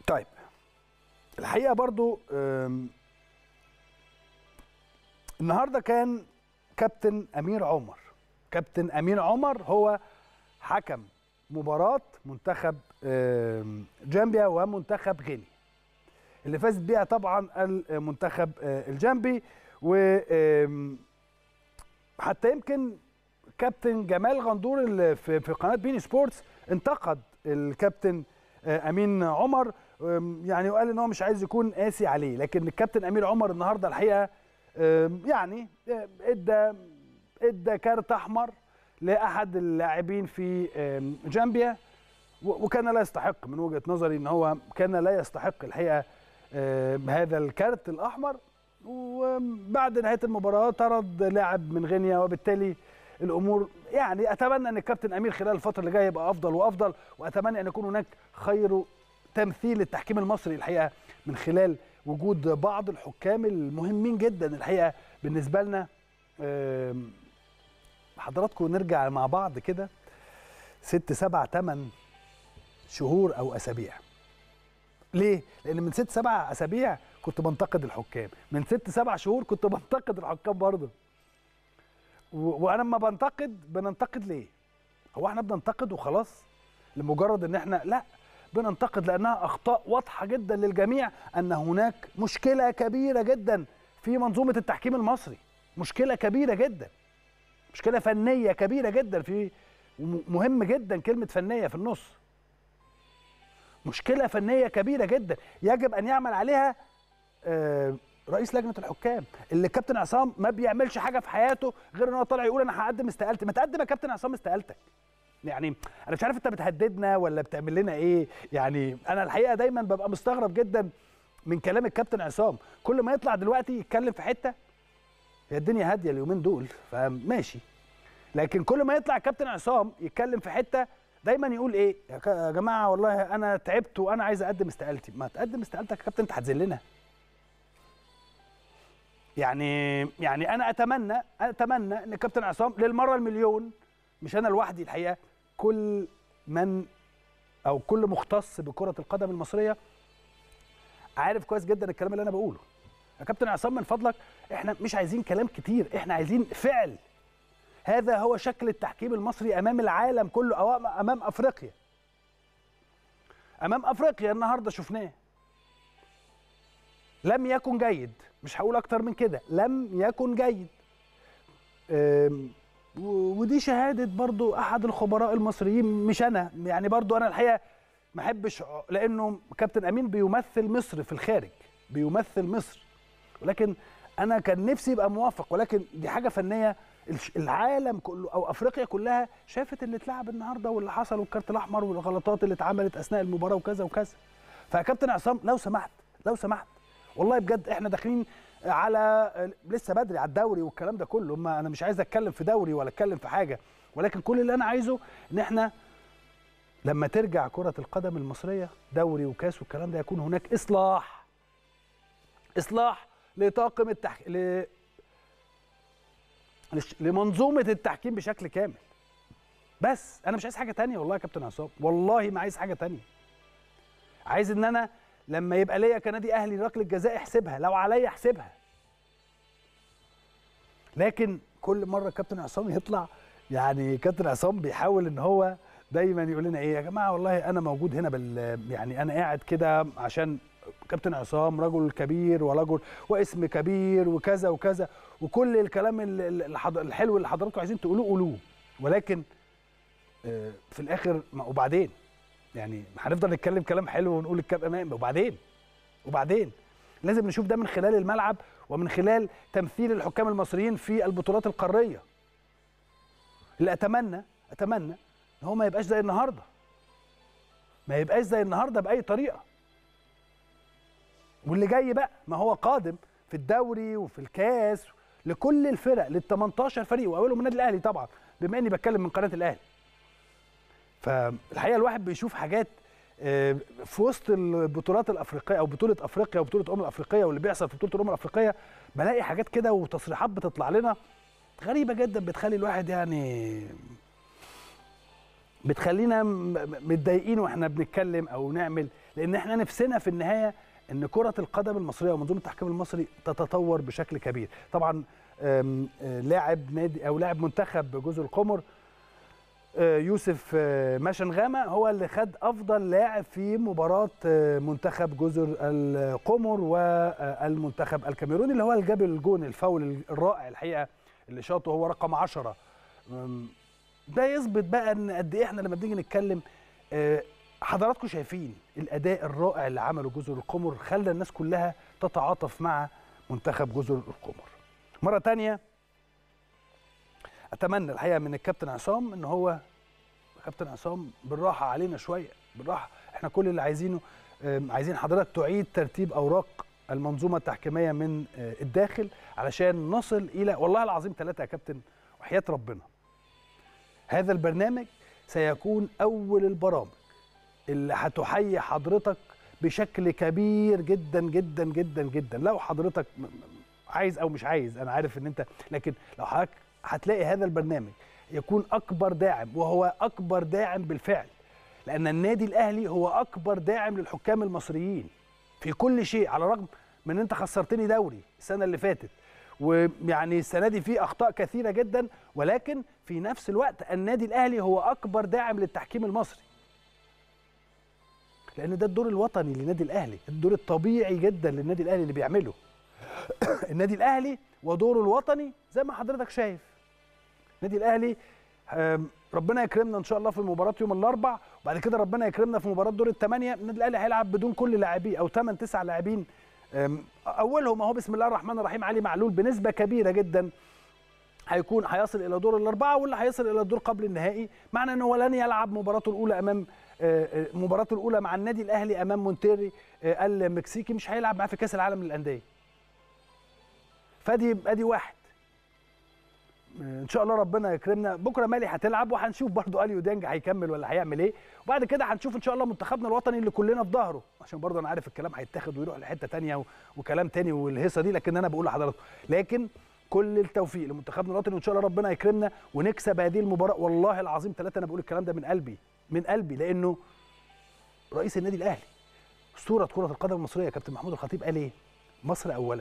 طيب الحقيقه برضو أم، النهارده كان كابتن امير عمر كابتن امير عمر هو حكم مباراه منتخب أم، جامبيا ومنتخب غينيا اللي فازت بيها طبعا المنتخب آه، الجامبي و أم، حتى يمكن كابتن جمال غندور اللي في في قناه بين سبورتس انتقد الكابتن آه، امين عمر أم، يعني وقال ان هو مش عايز يكون قاسي عليه لكن الكابتن امير عمر النهارده الحقيقه أم، يعني آه، ادى ادى كارت احمر لاحد اللاعبين في أم، جامبيا و- وكان لا يستحق من وجهه نظري ان هو كان لا يستحق الحقيقه أم، هذا الكارت الاحمر وبعد نهايه المباراه طرد لاعب من غينيا وبالتالي الامور يعني اتمنى ان الكابتن امير خلال الفتره اللي جايه يبقى افضل وافضل واتمنى ان يكون هناك خير تمثيل للتحكيم المصري الحقيقه من خلال وجود بعض الحكام المهمين جدا الحقيقه بالنسبه لنا أم، حضراتكم نرجع مع بعض كده ست سبع تمن شهور او اسابيع ليه؟ لان من ست سبع اسابيع كنت بنتقد الحكام من ست سبع شهور كنت بنتقد الحكام برضه و- وانا لما بنتقد بننتقد ليه هو احنا بننتقد وخلاص لمجرد ان احنا لا بننتقد لانها اخطاء واضحه جدا للجميع ان هناك مشكله كبيره جدا في منظومه التحكيم المصري مشكله كبيره جدا مشكله فنيه كبيره جدا في وم- مهم جدا كلمه فنيه في النص مشكله فنيه كبيره جدا يجب ان يعمل عليها آه، رئيس لجنه الحكام اللي كابتن عصام ما بيعملش حاجه في حياته غير ان هو طالع يقول انا هقدم استقالتي ما تقدم يا كابتن عصام استقالتك يعني انا مش عارف انت بتهددنا ولا بتعمل لنا ايه يعني انا الحقيقه دايما ببقى مستغرب جدا من كلام الكابتن عصام كل ما يطلع دلوقتي يتكلم في حته هي الدنيا هاديه اليومين دول فماشي لكن كل ما يطلع كابتن عصام يتكلم في حته دايما يقول ايه يا ك- يا جماعه والله انا تعبت وانا عايز اقدم استقالتي ما تقدم استقالتك يا كابتن انت هتذلنا يعني يعني انا اتمنى اتمنى ان الكابتن عصام للمره المليون مش انا لوحدي الحقيقه كل من او كل مختص بكره القدم المصريه عارف كويس جدا الكلام اللي انا بقوله يا كابتن عصام من فضلك احنا مش عايزين كلام كتير احنا عايزين فعل هذا هو شكل التحكيم المصري امام العالم كله او امام افريقيا امام افريقيا النهارده شفناه لم يكن جيد مش هقول اكتر من كده لم يكن جيد أم، و- ودي شهاده برضو احد الخبراء المصريين مش انا يعني برضو انا الحقيقه ما احبش لانه كابتن امين بيمثل مصر في الخارج بيمثل مصر ولكن انا كان نفسي يبقى موافق ولكن دي حاجه فنيه الش- العالم كله او افريقيا كلها شافت اللي اتلعب النهارده واللي حصل والكارت الاحمر والغلطات اللي اتعملت اثناء المباراه وكذا وكذا فيا كابتن عصام لو سمحت لو سمحت والله بجد احنا داخلين على لسه بدري على الدوري والكلام ده كله ما انا مش عايز اتكلم في دوري ولا اتكلم في حاجه ولكن كل اللي انا عايزه ان احنا لما ترجع كره القدم المصريه دوري وكاس والكلام ده يكون هناك اصلاح اصلاح لطاقم التح... ل... لش- لمنظومه التحكيم بشكل كامل بس انا مش عايز حاجه تانية والله يا كابتن عصام والله ما عايز حاجه تانية عايز ان انا لما يبقى ليا كنادي اهلي ركله جزاء احسبها لو عليا احسبها لكن كل مره كابتن عصام يطلع يعني كابتن عصام بيحاول ان هو دايما يقول لنا ايه يا جماعه والله انا موجود هنا بال يعني انا قاعد كده عشان كابتن عصام رجل كبير ورجل واسم كبير وكذا وكذا وكل الكلام ال- ال- الحض- الحلو اللي حضراتكم عايزين تقولوه قولوه ولكن آه، في الاخر ما- وبعدين يعني هنفضل نتكلم كلام حلو ونقول الكلام وبعدين وبعدين لازم نشوف ده من خلال الملعب ومن خلال تمثيل الحكام المصريين في البطولات القاريه اللي اتمنى اتمنى ان هو ما يبقاش زي النهارده ما يبقاش زي النهارده باي طريقه واللي جاي بقى ما هو قادم في الدوري وفي الكاس لكل الفرق لل 18 فريق واولهم النادي الاهلي طبعا بما اني بتكلم من قناه الاهلي فالحقيقه الواحد بيشوف حاجات آه، في وسط البطولات الافريقيه او بطوله افريقيا وبطوله الامم الافريقيه واللي بيحصل في بطوله الامم الافريقيه بلاقي حاجات كده وتصريحات بتطلع لنا غريبه جدا بتخلي الواحد يعني بتخلينا م- م- متضايقين واحنا بنتكلم او نعمل لان احنا نفسنا في النهايه ان كره القدم المصريه ومنظومه التحكيم المصري تتطور بشكل كبير طبعا آم، آه، لاعب نادي او لاعب منتخب جزر القمر آه، يوسف آه، ماشنغاما هو اللي خد افضل لاعب في مباراه آه، منتخب جزر القمر والمنتخب الكاميروني اللي هو اللي جاب الجون الفاول الرائع الحقيقه اللي شاطه هو رقم 10 أم، ده يثبت بقى ان قد ايه احنا لما بنيجي نتكلم آه، حضراتكم شايفين الاداء الرائع اللي عمله جزر القمر خلى الناس كلها تتعاطف مع منتخب جزر القمر مره تانية اتمنى الحقيقه من الكابتن عصام ان هو كابتن عصام بالراحه علينا شويه بالراحه احنا كل اللي عايزينه آم، عايزين حضرتك تعيد ترتيب اوراق المنظومه التحكيميه من آه، الداخل علشان نصل الى والله العظيم ثلاثه يا كابتن وحياه ربنا هذا البرنامج سيكون اول البرامج اللي هتحيي حضرتك بشكل كبير جدا جدا جدا جدا لو حضرتك م- م- عايز او مش عايز انا عارف ان انت لكن لو حضرتك هتلاقي هذا البرنامج يكون اكبر داعم وهو اكبر داعم بالفعل لان النادي الاهلي هو اكبر داعم للحكام المصريين في كل شيء على الرغم من ان انت خسرتني دوري السنه اللي فاتت ويعني السنه دي فيه اخطاء كثيره جدا ولكن في نفس الوقت النادي الاهلي هو اكبر داعم للتحكيم المصري لان ده الدور الوطني للنادي الاهلي الدور الطبيعي جدا للنادي الاهلي اللي بيعمله النادي الاهلي ودوره الوطني زي ما حضرتك شايف النادي الاهلي آم، ربنا يكرمنا ان شاء الله في مباراه يوم الاربع وبعد كده ربنا يكرمنا في مباراه دور الثمانيه النادي الاهلي هيلعب بدون كل لاعبيه او 8 9 لاعبين آم، اولهم اهو بسم الله الرحمن الرحيم علي معلول بنسبه كبيره جدا هيكون هيصل الى دور الاربعه واللي هيصل الى الدور قبل النهائي معنى ان هو لن يلعب مباراته الاولى امام آه، آه، مباراته الاولى مع النادي الاهلي امام مونتيري آه، المكسيكي مش هيلعب معاه في كاس العالم للانديه فادي ادي واحد آه، ان شاء الله ربنا يكرمنا بكره مالي هتلعب وهنشوف برضو اليو ديانج هيكمل ولا هيعمل ايه وبعد كده هنشوف ان شاء الله منتخبنا الوطني اللي كلنا في ظهره عشان برضو انا عارف الكلام هيتاخد ويروح لحته تانية و- وكلام تاني والهيصه دي لكن انا بقول لحضراتكم لكن كل التوفيق لمنتخبنا الوطني وان شاء الله ربنا يكرمنا ونكسب هذه المباراه والله العظيم ثلاثه انا بقول الكلام ده من قلبي من قلبي لانه رئيس النادي الاهلي اسطوره كره القدم المصريه كابتن محمود الخطيب قال ايه مصر اولا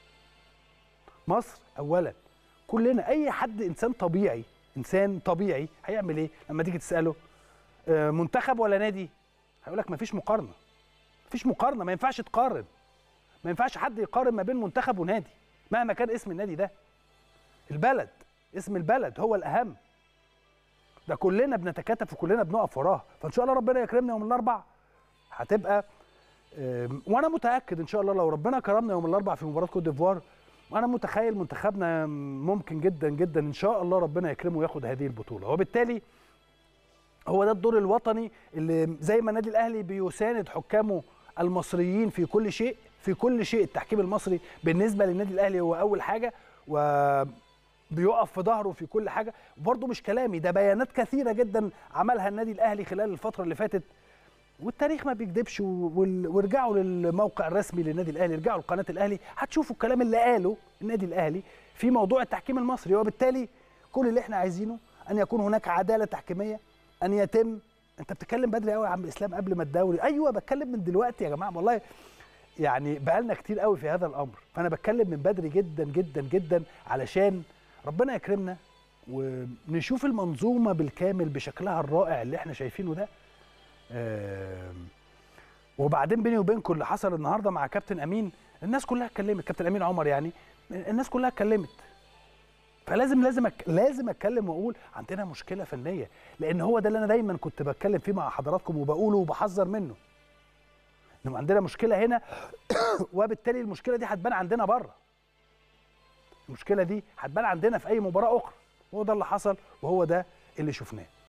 مصر اولا كلنا اي حد انسان طبيعي انسان طبيعي هيعمل ايه لما تيجي تساله آه، منتخب ولا نادي هيقول لك مفيش مقارنه مفيش مقارنه ما ينفعش تقارن ما ينفعش حد يقارن ما بين منتخب ونادي مهما كان اسم النادي ده البلد اسم البلد هو الاهم ده كلنا بنتكاتف وكلنا بنقف وراه فان شاء الله ربنا يكرمنا يوم الاربع هتبقى آم، وانا متاكد ان شاء الله لو ربنا كرمنا يوم الاربع في مباراه كوت ديفوار وانا متخيل منتخبنا ممكن جدا جدا ان شاء الله ربنا يكرمه وياخد هذه البطوله وبالتالي هو ده الدور الوطني اللي زي ما النادي الاهلي بيساند حكامه المصريين في كل شيء في كل شيء التحكيم المصري بالنسبه للنادي الاهلي هو اول حاجه وبيقف في ظهره في كل حاجه برضه مش كلامي ده بيانات كثيره جدا عملها النادي الاهلي خلال الفتره اللي فاتت والتاريخ ما بيكذبش و- وال- وارجعوا للموقع الرسمي للنادي الاهلي ارجعوا لقناه الاهلي هتشوفوا الكلام اللي قاله النادي الاهلي في موضوع التحكيم المصري وبالتالي كل اللي احنا عايزينه ان يكون هناك عداله تحكيميه ان يتم انت بتتكلم بدري قوي يا عم اسلام قبل ما الدوري ايوه بتكلم من دلوقتي يا جماعه والله يعني بقالنا كتير قوي في هذا الامر فانا بتكلم من بدري جدا جدا جدا علشان ربنا يكرمنا ونشوف المنظومه بالكامل بشكلها الرائع اللي احنا شايفينه ده آم، وبعدين بيني وبينكم اللي حصل النهارده مع كابتن امين الناس كلها اتكلمت كابتن امين عمر يعني الناس كلها اتكلمت فلازم لازم أك... لازم اتكلم واقول عندنا مشكله فنيه لان هو ده اللي انا دايما كنت بتكلم فيه مع حضراتكم وبقوله وبحذر منه ان عندنا مشكله هنا وبالتالي المشكله دي هتبان عندنا بره المشكله دي هتبان عندنا في اي مباراه اخرى وهو ده اللي حصل وهو ده اللي شفناه